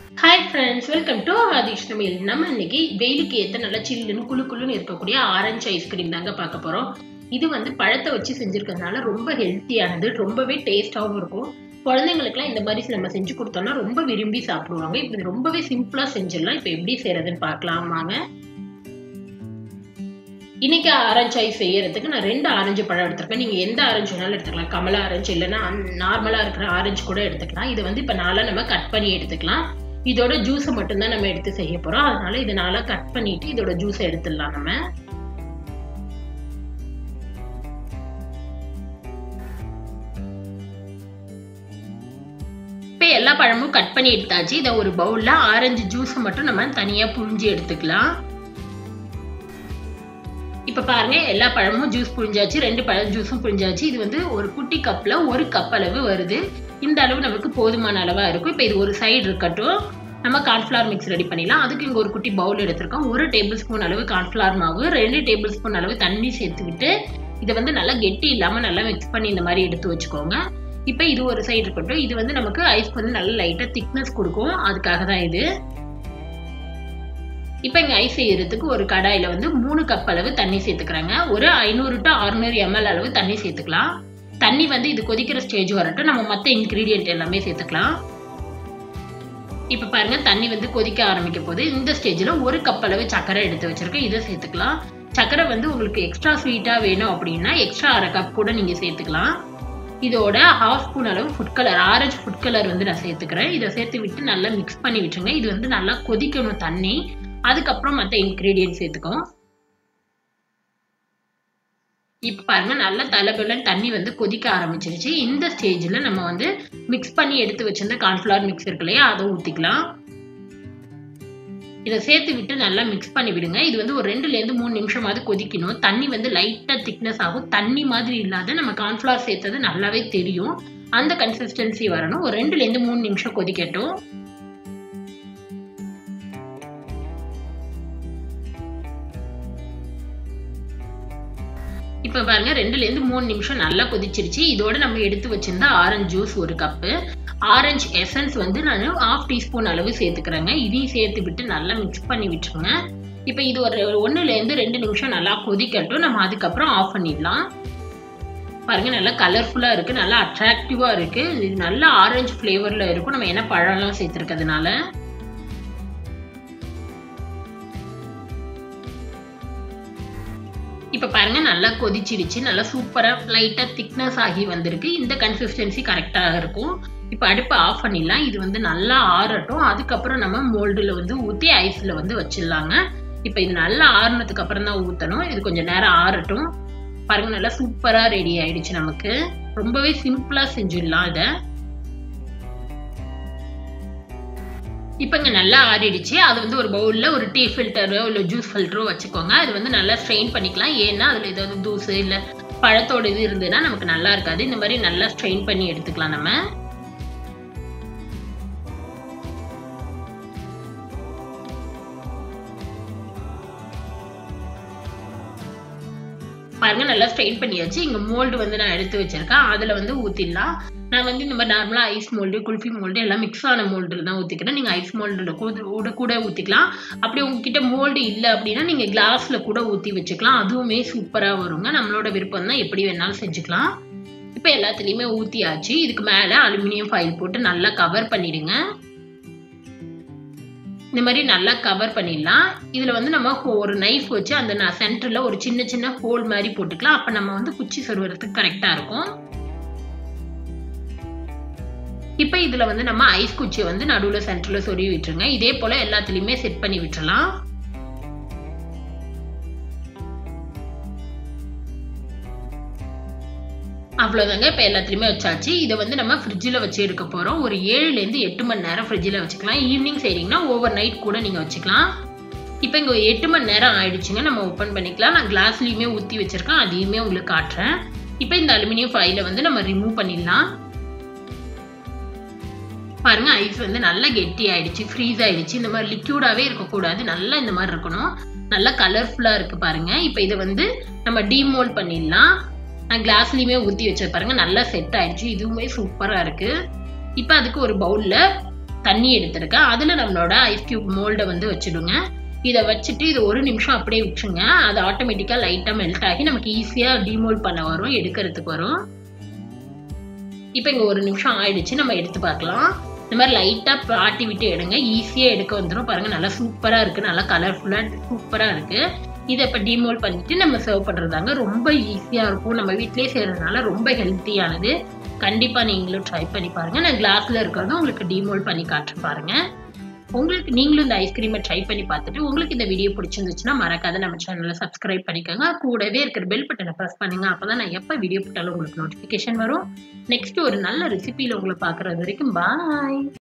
hi friends welcome to Aadhish Tamil நம்ம இன்னைக்கு வெயிலுக்கு ஏற்ற நல்லா சில்லுன்னு குளு குளுன்னு இருக்கக்கூடிய ஆரஞ்சு ஐஸ்கிரீம் தாங்க பார்க்க போகிறோம் இது வந்து பழத்தை வச்சு செஞ்சுருக்கிறதுனால ரொம்ப ஹெல்த்தியானது ரொம்பவே டேஸ்டாகவும் இருக்கும் குழந்தைங்களுக்குலாம் இந்த மாதிரி நம்ம செஞ்சு கொடுத்தோம்னா ரொம்ப விரும்பி சாப்பிடுவாங்க இப்போ இது ரொம்பவே சிம்பிளாக செஞ்சிடலாம் இப்போ எப்படி செய்யறதுன்னு பார்க்கலாம் வாங்க இன்னைக்கு ஆரஞ்சு ஐஸ் செய்யறதுக்கு நான் ரெண்டு ஆரஞ்சு பழம் எடுத்திருக்கேன் நீங்கள் எந்த ஆரஞ்சு வேணாலும் எடுத்துக்கலாம் கமலா ஆரஞ்சு இல்லைன்னா நார்மலாக இருக்கிற ஆரஞ்சு கூட எடுத்துக்கலாம் இதை வந்து இப்போ நாளாக நம்ம கட் பண்ணி எடுத்துக்கலாம் இதோட ஜூஸை மட்டும்தான் நம்ம எடுத்து செய்ய போறோம் அதனால இதை நாளாக கட் பண்ணிட்டு இதோட ஜூஸை எடுத்துடலாம் நம்ம இப்போ எல்லா பழமும் கட் பண்ணி எடுத்தாச்சு இதை ஒரு பவுலில் ஆரஞ்சு ஜூஸை மட்டும் நம்ம தனியாக புழிஞ்சு எடுத்துக்கலாம் இப்போ பாருங்க எல்லா பழமும் ஜூஸ் புழிஞ்சாச்சு ரெண்டு பழம் ஜூஸும் புழிஞ்சாச்சு இது வந்து ஒரு குட்டி கப்பில் ஒரு கப் அளவு வருது இந்த அளவு நமக்கு போதுமான அளவாக இருக்கும் இப்போ இது ஒரு சைடு இருக்கட்டும் நம்ம கார்ன்ஃப்ளவர் மிக்ஸ் ரெடி பண்ணிடலாம் அதுக்கு இங்கே ஒரு குட்டி பவுல் எடுத்திருக்கோம் ஒரு டேபிள் ஸ்பூன் அளவு கார்ன்ஃப்ளவர் மாவு ரெண்டு டேபிள் ஸ்பூன் அளவு தண்ணி சேர்த்துக்கிட்டு இதை வந்து நல்லா கெட்டி இல்லாமல் நல்லா மிக்ஸ் பண்ணி இந்த மாதிரி எடுத்து வச்சுக்கோங்க இப்போ இது ஒரு சைடு இருக்கட்டும் இது வந்து நமக்கு ஐஸ் வந்து நல்லா லைட்டாக திக்னஸ் கொடுக்கும் அதுக்காக தான் இது இப்போ இங்கே ஐஸ் செய்யறதுக்கு ஒரு கடாயில் வந்து மூணு கப் அளவு தண்ணி சேர்த்துக்கிறாங்க ஒரு ஐநூறு டு அறுநூறு எம்எல் அளவு தண்ணி சேர்த்துக்கலாம் தண்ணி வந்து இது கொதிக்கிற ஸ்டேஜ் வரட்டும் நம்ம மற்ற இன்க்ரீடியன்ட் எல்லாமே சேர்த்துக்கலாம் இப்போ பாருங்க தண்ணி வந்து கொதிக்க ஆரம்பிக்க போது இந்த ஸ்டேஜில் ஒரு கப் அளவு சர்க்கரை எடுத்து வச்சிருக்கேன் இதை சேர்த்துக்கலாம் சர்க்கரை வந்து உங்களுக்கு எக்ஸ்ட்ரா ஸ்வீட்டாக வேணும் அப்படின்னா எக்ஸ்ட்ரா அரை கப் கூட நீங்கள் சேர்த்துக்கலாம் இதோட ஹாஃப் ஸ்பூன் அளவு food colour orange food colour வந்து நான் சேர்த்துக்கிறேன் இதை சேர்த்து விட்டு நல்லா மிக்ஸ் பண்ணி விட்டுருங்க இது வந்து நல்லா கொதிக்கணும் தண்ணி அதுக்கப்புறம் மற்ற இன்க்ரீடியன்ட் சேர்த்துக்கோம் இப்போ பாருங்க நல்ல தலைபுலன் தண்ணி வந்து கொதிக்க ஆரம்பிச்சிருச்சு இந்த ஸ்டேஜில் நம்ம வந்து மிக்ஸ் பண்ணி எடுத்து வச்சிருந்த கார்ன்ஃப்ளவர் மிக்ஸ் இருக்கு இல்லையா அதை ஊற்றிக்கலாம் இதை சேர்த்து விட்டு நல்லா மிக்ஸ் பண்ணி விடுங்க இது வந்து ஒரு ரெண்டுலேருந்து மூணு நிமிஷமாவது கொதிக்கணும் தண்ணி வந்து லைட்டாக திக்னஸ் ஆகும் தண்ணி மாதிரி இல்லாத நம்ம கார்ன்ஃப்ளவர் சேர்த்தது நல்லாவே தெரியும் அந்த கன்சிஸ்டன்சி வரணும் ஒரு ரெண்டுலேருந்து மூணு நிமிஷம் கொதிக்கட்டும் இப்போ பாருங்க ரெண்டுலேருந்து மூணு நிமிஷம் நல்லா கொதிச்சிருச்சு இதோட நம்ம எடுத்து வச்சிருந்த ஆரஞ்சு ஜூஸ் ஒரு கப்பு ஆரஞ்சு எசன்ஸ் வந்து நான் ஆஃப் டீஸ்பூன் அளவு சேர்த்துக்கிறேங்க இதையும் சேர்த்து விட்டு நல்லா மிக்ஸ் பண்ணி விட்டுருங்க இப்போ இது ஒரு ஒன்றுலேருந்து ரெண்டு நிமிஷம் நல்லா கொதிக்கட்டும் நம்ம அதுக்கப்புறம் ஆஃப் பண்ணிடலாம் பாருங்க நல்லா கலர்ஃபுல்லாக இருக்குது நல்லா அட்ராக்டிவாக இருக்குது இது நல்ல ஆரஞ்சு ஃப்ளேவரில் இருக்கும் நம்ம என்ன பழம்லாம் சேர்த்துருக்கிறதுனால இப்போ பாருங்க நல்லா கொதிச்சிடுச்சு நல்லா சூப்பராக லைட்டாக திக்னஸ் ஆகி வந்திருக்கு இந்த கன்சிஸ்டன்சி கரெக்டாக இருக்கும் இப்போ அடுப்பை ஆஃப் பண்ணிடலாம் இது வந்து நல்லா ஆறட்டும் அதுக்கப்புறம் நம்ம மோல்டில் வந்து ஊற்றி ஐஸில் வந்து வச்சிடலாங்க இப்போ இது நல்லா ஆறுனதுக்கு அப்புறம் தான் ஊற்றணும் இது கொஞ்சம் நேரம் ஆறட்டும் பாருங்க நல்லா சூப்பராக ரெடி ஆயிடுச்சு நமக்கு ரொம்பவே சிம்பிளாக செஞ்சிடலாம் இதை இப்போ இங்கே நல்லா ஆறிடுச்சு அது வந்து ஒரு பவுலில் ஒரு டீ ஃபில்டரோ இல்லை ஜூஸ் ஃபில்டரோ வச்சுக்கோங்க அது வந்து நல்லா ஸ்ட்ரெயின் பண்ணிக்கலாம் ஏன்னா அதில் ஏதாவது தூசு இல்லை பழத்தோட இது இருந்ததுன்னா நமக்கு நல்லா இருக்காது இந்த மாதிரி நல்லா ஸ்ட்ரெயின் பண்ணி எடுத்துக்கலாம் நம்ம பாருங்க நல்லா ஸ்ட்ரெயின் பண்ணியாச்சு இங்கே மோல்டு வந்து நான் எடுத்து வச்சிருக்கேன் அதில் வந்து ஊற்றிடலாம் நான் வந்து இந்த மாதிரி நார்மலாக ஐஸ் மோல்டு குல்ஃபி மோல்டு எல்லாம் மிக்ஸ் ஆன மோல்டில் தான் ஊற்றிக்கிறேன் நீங்கள் ஐஸ் மோல்டில் கூட கூட ஊற்றிக்கலாம் அப்படி உங்ககிட்ட மோல்டு இல்லை அப்படின்னா நீங்கள் கிளாஸில் கூட ஊற்றி வச்சுக்கலாம் அதுவுமே சூப்பராக வருங்க நம்மளோட விருப்பம் தான் எப்படி வேணாலும் செஞ்சுக்கலாம் இப்போ எல்லாத்துலேயுமே ஊற்றியாச்சு இதுக்கு மேலே அலுமினியம் ஃபைல் போட்டு நல்லா கவர் பண்ணிடுங்க இந்த மாதிரி நல்லா கவர் பண்ணிடலாம் இதில் வந்து நம்ம ஒரு நைஃப் வச்சு அந்த சென்டரில் ஒரு சின்ன சின்ன ஹோல் மாதிரி போட்டுக்கலாம் அப்போ நம்ம வந்து குச்சி சொருவறதுக்கு கரெக்டாக இருக்கும் இப்போ இதில் வந்து நம்ம ஐஸ் குச்சியை வந்து நடுவில் சென்டரில் சொருவி விட்டுருங்க இதே போல் எல்லாத்துலேயுமே செட் பண்ணி விட்டுறலாம் அவ்வளோதாங்க இப்போ எல்லாத்துலேயுமே வச்சாச்சு இதை வந்து நம்ம ஃப்ரிட்ஜில் வச்சு எடுக்க போகிறோம் ஒரு ஏழுலேருந்து எட்டு மணி நேரம் ஃப்ரிட்ஜில் வச்சுக்கலாம் ஈவினிங் செய்கிறீங்கன்னா ஓவர் நைட் கூட நீங்கள் வச்சுக்கலாம் இப்போ இங்கே எட்டு மணி நேரம் ஆயிடுச்சுங்க நம்ம ஓப்பன் பண்ணிக்கலாம் நான் கிளாஸ்லேயுமே ஊற்றி வச்சுருக்கேன் அதையுமே உங்களுக்கு காட்டுறேன் இப்போ இந்த அலுமினியம் ஃபைலை வந்து நம்ம ரிமூவ் பண்ணிடலாம் பாருங்க ஐஸ் வந்து நல்லா கெட்டி ஆயிடுச்சு ஃப்ரீஸ் ஆயிடுச்சு இந்த மாதிரி லிக்யூடாகவே இருக்கக்கூடாது நல்லா இந்த மாதிரி இருக்கணும் நல்லா கலர்ஃபுல்லாக இருக்குது பாருங்க இப்போ இதை வந்து நம்ம டீமோல்ட் பண்ணிடலாம் நான் கிளாஸ்லேயுமே ஊற்றி வச்ச பாருங்க நல்லா செட் ஆயிடுச்சு இதுவுமே சூப்பராக இருக்குது இப்போ அதுக்கு ஒரு பவுலில் தண்ணி எடுத்திருக்கேன் அதில் நம்மளோட ஐஸ் கியூப் மோல்டை வந்து வச்சுடுங்க இதை வச்சுட்டு இது ஒரு நிமிஷம் அப்படியே விட்டுருங்க அது ஆட்டோமேட்டிக்காக லைட்டாக மெல்ட் ஆகி நமக்கு ஈஸியாக டிமோல்ட் பண்ண வரும் எடுக்கிறதுக்கு வரும் இப்போ இங்கே ஒரு நிமிஷம் ஆயிடுச்சு நம்ம எடுத்து பார்க்கலாம் இந்த மாதிரி லைட்டாக ஆட்டி விட்டு எடுங்க ஈஸியாக எடுக்க வந்துடும் பாருங்கள் நல்லா சூப்பராக இருக்குது நல்லா கலர்ஃபுல்லாக சூப்பராக இருக்குது இதை இப்போ டிமோல் பண்ணிட்டு நம்ம சர்வ் பண்ணுறதாங்க ரொம்ப ஈஸியாக இருக்கும் நம்ம வீட்டிலேயே செய்கிறதுனால ரொம்ப ஹெல்த்தியானது கண்டிப்பாக நீங்களும் ட்ரை பண்ணி பாருங்கள் நான் கிளாஸில் இருக்கிறதும் உங்களுக்கு டிமோல் பண்ணி காட்டுறேன் பாருங்கள் உங்களுக்கு நீங்களும் இந்த ஐஸ்கிரீமை ட்ரை பண்ணி பார்த்துட்டு உங்களுக்கு இந்த வீடியோ பிடிச்சிருந்துச்சுன்னா மறக்காத நம்ம சேனலை சப்ஸ்கிரைப் பண்ணிக்கோங்க கூடவே இருக்கிற பெல் பட்டனை ப்ரெஸ் பண்ணுங்க அப்பதான் நான் எப்போ வீடியோ போட்டாலும் உங்களுக்கு நோட்டிஃபிகேஷன் வரும் நெக்ஸ்ட் ஒரு நல்ல ரெசிபியில் உங்களை பார்க்குறது வரைக்கும் பாய்